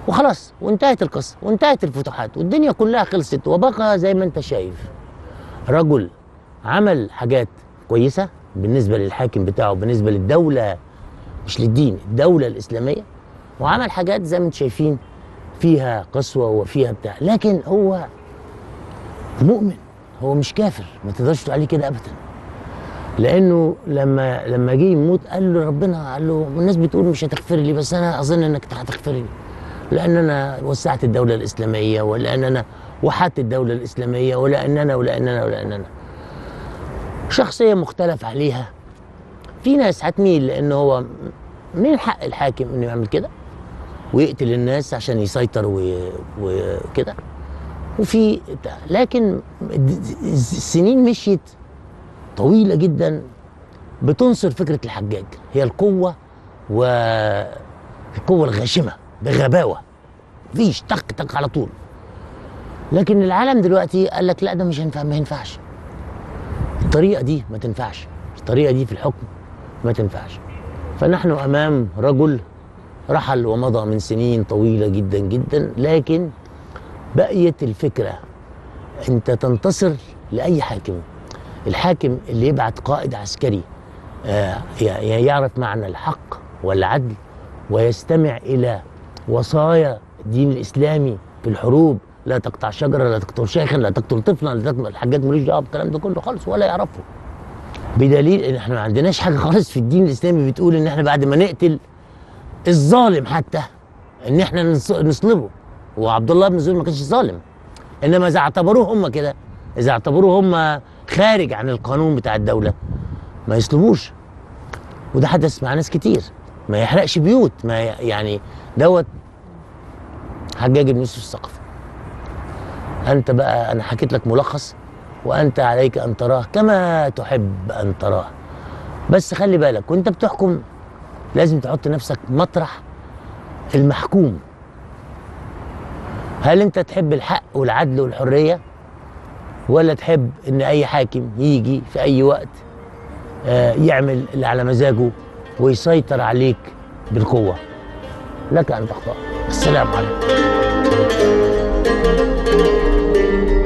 وخلاص وانتهت القصه وانتهت الفتوحات والدنيا كلها خلصت وبقى زي ما انت شايف رجل عمل حاجات كويسه بالنسبه للحاكم بتاعه بالنسبه للدوله مش للدين الدوله الاسلاميه وعمل حاجات زي ما انتم شايفين فيها قسوه وفيها بتاع لكن هو مؤمن هو مش كافر ما تقدرش تقول عليه كده ابدا لانه لما لما جه يموت قال له ربنا قال له الناس بتقول مش هتغفر لي بس انا اظن انك هتغفر لي لان انا وسعت الدوله الاسلاميه ولان انا وحدت الدوله الاسلاميه ولان انا ولان انا ولان انا شخصيه مختلف عليها في ناس هتميل لان هو من حق الحاكم انه يعمل كده ويقتل الناس عشان يسيطر و- وكده وفي بتاع. لكن السنين مشيت طويله جدا بتنصر فكره الحجاج هي القوه والقوه الغاشمه بغباوه مفيش تك تك على طول لكن العالم دلوقتي قال لك لا ده مش هينفع ما ينفعش الطريقه دي ما تنفعش الطريقه دي في الحكم ما تنفعش فنحن امام رجل رحل ومضى من سنين طويله جدا جدا لكن بقيت الفكره انت تنتصر لاي حاكم الحاكم اللي يبعت قائد عسكري آه، ي- ي- يعرف معنى الحق والعدل ويستمع الى وصايا الدين الاسلامي في الحروب لا تقطع شجره لا تقتل شيخا لا تقتل طفلا لا تقتل الحجاج ملوش دعوه بالكلام ده كله خالص ولا يعرفه بدليل ان احنا ما عندناش حاجه خالص في الدين الاسلامي بتقول ان احنا بعد ما نقتل الظالم حتى ان احنا نص- نصلبه وعبد الله بن زبير ما كانش ظالم انما اذا اعتبروه هم كده اذا اعتبروه هم خارج عن القانون بتاع الدوله ما يصلبوش وده حدث مع ناس كتير ما يحرقش بيوت ما ي- يعني دوت حجاج بن يوسف الثقفي انت بقى انا حكيت لك ملخص وانت عليك ان تراه كما تحب ان تراه بس خلي بالك وانت بتحكم لازم تحط نفسك مطرح المحكوم هل انت تحب الحق والعدل والحريه ولا تحب ان اي حاكم يجي في اي وقت آه، يعمل اللي على مزاجه ويسيطر عليك بالقوه لك ان تختار السلام عليكم